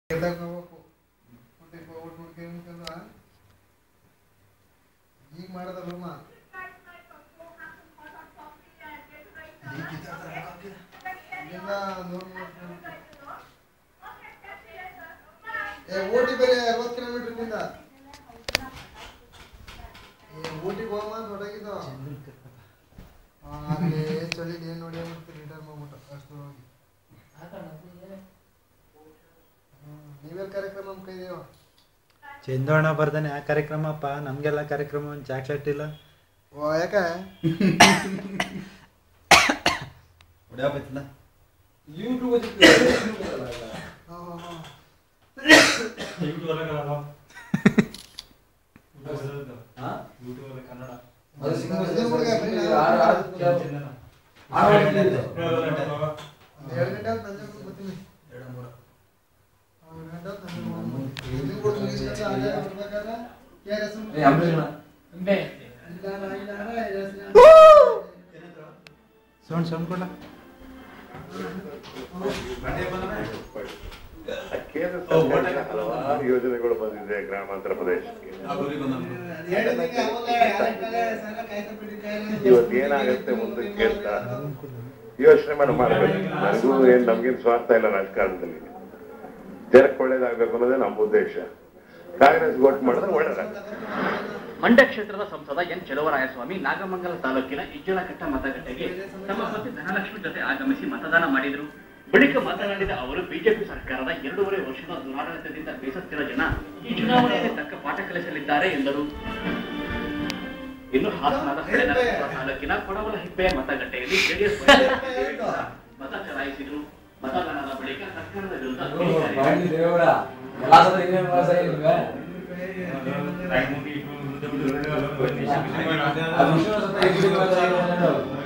ಗೆದ್ದಾಗ ಹೋಗ್ಬೇಕು ಊಟಕ್ಕೆ ಹೋಗ್ಬಿಟ್ಟು ಹುಡ್ಕೊಂಡು ಹುಡ್ಕೊಂಡು ಈಗ ಮಾಡೋದಲ್ಲಮ್ಮ ಇಲ್ಲಿಂದ ನೂರು ಮೂವತ್ತು ಏ ಊಟಿ ಬೇರೆ ಅರವತ್ತು ಕಿಲೋಮೀಟರ್ ಇಲ್ಲಿಂದ ಏ ಊಟಿಗೆ ಹೋಗಮ್ಮ ದೊಡ್ಡಾಗಿದ್ದು ಅಲ್ಲಿ ಚಳಿ ಏನು ನೋಡಿ ಅಂದ್ಬಿಡ್ತೀರಿ ರಿಟರ್ನ್ ಮಾಡ್ಬಿಟ್ಟು ಅಷ್ಟು ಹೋಗಿ ನೀವೆಲ್ಲ ಕಾರ್ಯಕ್ರಮ ನಮ್ಮ ಕೈದೇವ ಚಂದೋಣ ಬರ್ದಾನೆ ಆ ಕಾರ್ಯಕ್ರಮಪ್ಪ ನಮಗೆಲ್ಲ ಕಾರ್ಯಕ್ರಮ ಒಂದು ಚಾಕ್ಲೇಟ್ ಇಲ್ಲ ಓ ಯಾಕೆ ಹೊಡ್ಯಾಬತ್ತಲ್ಲ ಹಾಂ ಹಾಂ ಹಾಂ ಎರಡು ಗಂಟೆ ಆಯ್ತು ನಂಜನಗೂಡು ಬರ್ತೀನಿ ಅವ್ರು ಗಂಟೆ ಆಯ್ತು ನಂಜನಗೂಡು ಬರ್ತೀನಿ. ನಂಜನಗೂಡು ಮುಗಿಸ್ಕೊಂಡು ಅಲ್ಲೇ ಬರ್ಬೇಕಾದ್ರೆ KRS ಇಲ್ಲ ಅಣ್ಣ, ಇಲ್ಲ ಅಣ್ಣ, ಹೆಸ್ರು ಸೌಂಡ್ ಸೌಂಡ್ ಕೊಡ ಕೇಂದ್ರ ಸರ್ಕಾರದ ಹಲವಾರು ಯೋಜನೆಗಳು ಬಂದಿದೆ ಗ್ರಾಮಾಂತರ ಪ್ರದೇಶಕ್ಕೆ ಹೇಳಿದ್ದಕ್ಕೆ ಆಮೇಲೆ ಯಾರಕ್ಕಲೆ ಸರ ಕಾಯ್ತಾ ಬಿಡಿ ಕಾಯ್ಲೆ. ಇವತ್ತು ಏನಾಗುತ್ತೆ ಮುಂದಕ್ಕೆ ಅಂತ ಯೋಚನೆ ಮಾಡಿ ಮಾಡ್ಬೇಕು ನನಗೂ ಏನ್ ನಮ್ಗೇನ್ ಸ್ವಾರ್ಥ ಇಲ್ಲ ರಾಜಕಾರಣದಲ್ಲಿ ಜನಕ್ಕೆ ಒಳ್ಳೇದಾಗ್ಬೇಕು ಅನ್ನೋದೇ ನಮ್ಮ ಉದ್ದೇಶ ಕಾಂಗ್ರೆಸ್ ವೋಟ್ ಮಾಡಿದ್ರೆ ಒಳ್ಳೇದಾಗ್ತದೆ ಮಂಡ್ಯ ಕ್ಷೇತ್ರದ ಸಂಸದ ಎನ್ ಚಲುವರಾಯಸ್ವಾಮಿ ನಾಗಮಂಗಲ ತಾಲೂಕಿನ ಇಜ್ಜಲಕಟ್ಟ ಮತಗಟ್ಟೆಗೆ ತಮ್ಮ ಪತಿ ಧನಲಕ್ಷ್ಮಿ ಜೊತೆ ಆಗಮಿಸಿ ಮತದಾನ ಮಾಡಿದರು ಬಳಿಕ ಮಾತನಾಡಿದ ಅವರು ಬಿಜೆಪಿ ಸರ್ಕಾರದ ಎರಡೂವರೆ ವರ್ಷದ ದುರಾಡಳಿತದಿಂದ ಬೇಸತ್ತಿರುವ ಜನ ಈ ಚುನಾವಣೆಯಲ್ಲಿ ತಕ್ಕ ಪಾಠ ಕಲಿಸಲಿದ್ದಾರೆ ಎಂದರು ಇನ್ನು ಹಾಸನದ ಹೊಳೆನರಸೀಪುರ ತಾಲೂಕಿನ ಕೊಡವಲ ಹಿಪ್ಪೆಯ ಮತಗಟ್ಟೆಯಲ್ಲಿ ಜೆಡಿಎಸ್ ಮತ ಚಲಾಯಿಸಿದರು ಮತದಾನದ ಬಳಿಕ ಸರ್ಕಾರದ ವಿರುದ್ಧ ಕಿಡಿಕಾರಿದರು.